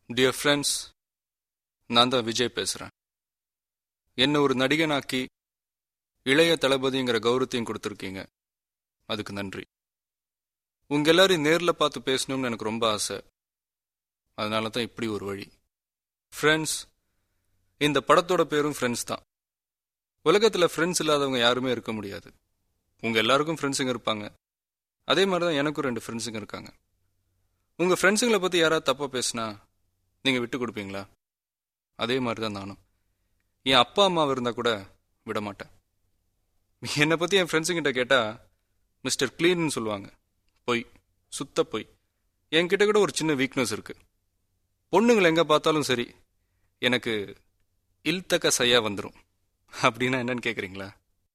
Dear friends நான் தான் விஜய் பேசுகிறேன் என்னை ஒரு நடிகனாக்கி இளைய தளபதிங்கிற கௌரவத்தையும் கொடுத்துருக்கீங்க அதுக்கு நன்றி உங்க எல்லாரையும் நேரில் பார்த்து பேசணும்னு எனக்கு ரொம்ப ஆசை அதனால தான் இப்படி ஒரு வழி ஃப்ரெண்ட்ஸ் இந்த படத்தோட பேரும் ஃப்ரெண்ட்ஸ் தான் உலகத்தில் ஃப்ரெண்ட்ஸ் இல்லாதவங்க யாருமே இருக்க முடியாது உங்கள் எல்லாருக்கும் ஃப்ரெண்ட்ஸுங்க இருப்பாங்க அதே மாதிரி தான் எனக்கும் ரெண்டு ஃப்ரெண்ட்ஸுங்க இருக்காங்க உங்கள் ஃப்ரெண்ட்ஸுங்களை பற்றி யாராவது தப்பாக பேசினா நீங்கள் விட்டு கொடுப்பீங்களா அதே மாதிரி தான் நானும் என் அப்பா அம்மா இருந்தால் கூட விட மாட்டேன் என்னை பற்றி என் ஃப்ரெண்ட்ஸுங்கிட்ட கேட்டால் மிஸ்டர் க்ளீன்னு சொல்லுவாங்க பொய் சுத்த பொய் என்கிட்ட கூட ஒரு சின்ன வீக்னஸ் இருக்கு பொண்ணுங்களை எங்கே பார்த்தாலும் சரி எனக்கு இல்தக்க சையா வந்துடும் அப்படின்னா என்னன்னு கேட்குறீங்களா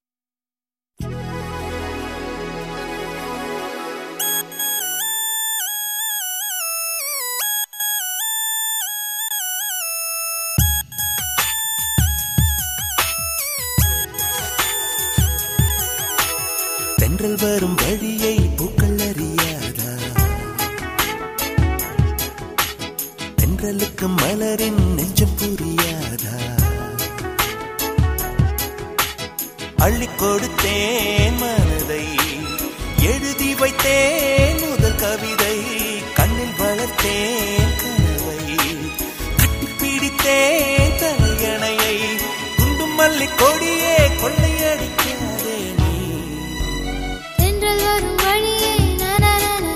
தென்றல் வரும் வழியை பூக்கள் அறியாதா தென்றலுக்கு மலரின் நெஞ்சம் புரியாதா அள்ளி கொடுத்தேன் மனதை எழுதி வைத்தேன் முதல் கவிதை கண்ணில் வளர்த்தேன் கனவை கட்டிப்பிடித்தேன் தலையணையை குண்டும் மல்லி கொடியே கொள்ளையடிக்காதே நீ தென்றல் வரும் வழியை நனனனனன.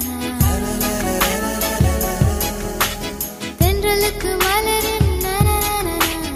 தென்றலுக்கு மலரின் நனனனனன.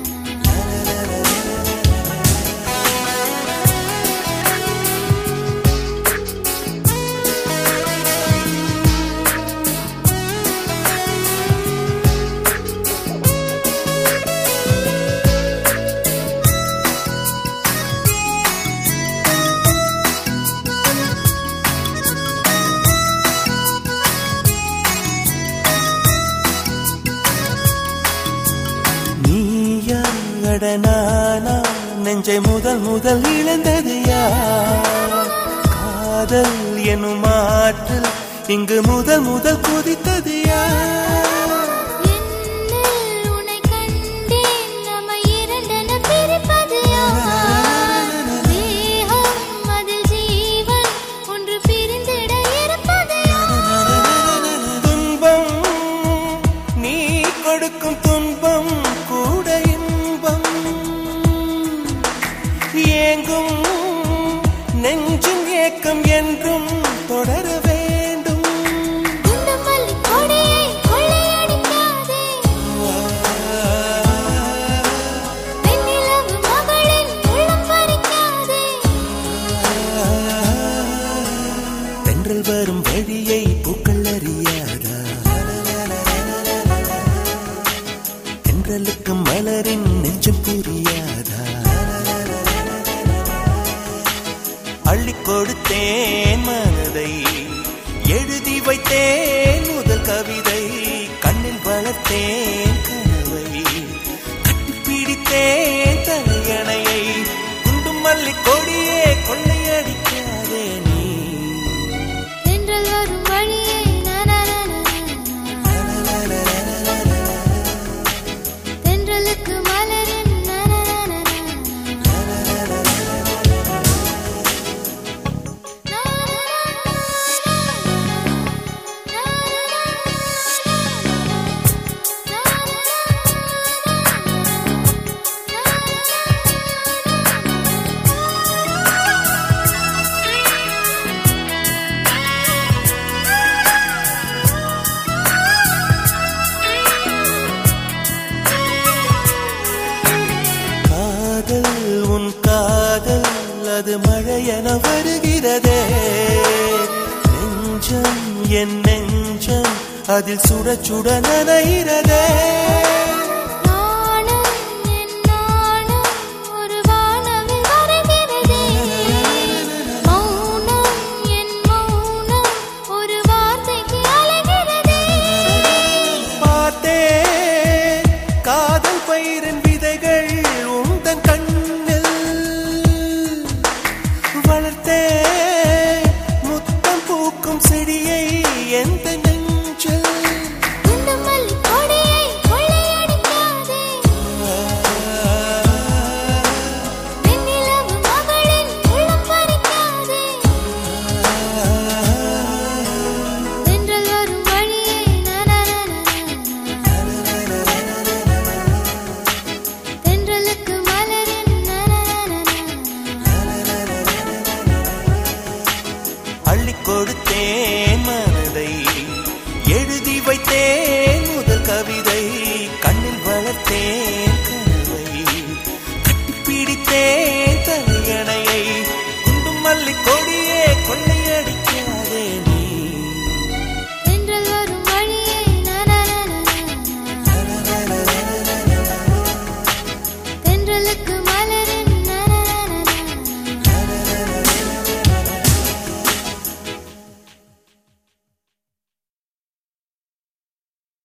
நீயா அடனானா நெஞ்சை முதல் முதல் இழந்தது யார் காதல் எனும் ஆற்றல் இங்கு முதல் முதல் குதித்தது யார் என்னில் உன்னை கண்டேன், நம்மை இரண்டென பிரிப்பது யார்? தேகம் அதில் ஜீவன், ஒன்று பிரிந்திட இருப்பது யார்? துன்பம் நீ கொடுக்கும் துன்பம் கூட இன்பம் ஏங்கும் நெஞ்சும் ஏக்கம் என்றும் தொடர வேண்டும் குண்டும் மல்லி கொடியை கொள்ளையடிக்காதே. வெண்ணிலவு மகளின் உள்ளம் பறிக்காதே. தென்றல் வரும் வழியை பூக்கள் அறியாதா தென்றலுக்கு மலரின் நெஞ்சம் புரியாதா அள்ளி கொடுத்தேன் மனதை எழுதி வைத்தேன் முதல் கவிதை கண்ணில் வளர்த்தேன் கனவை கட்டிப்பிடித்தேன் தலையணையை குண்டும் மல்லி கொடியே கொள்ளையடிக்காதே நீ தென்றல் வரும் வழியை நனனனனன. தென்றலுக்கு மலரின் நனனனனன. காதல் உன் காதல் அது மழையென வருகிறதே நெஞ்சம் என் நெஞ்சம் அதில் சுட சுட நனைகிறதே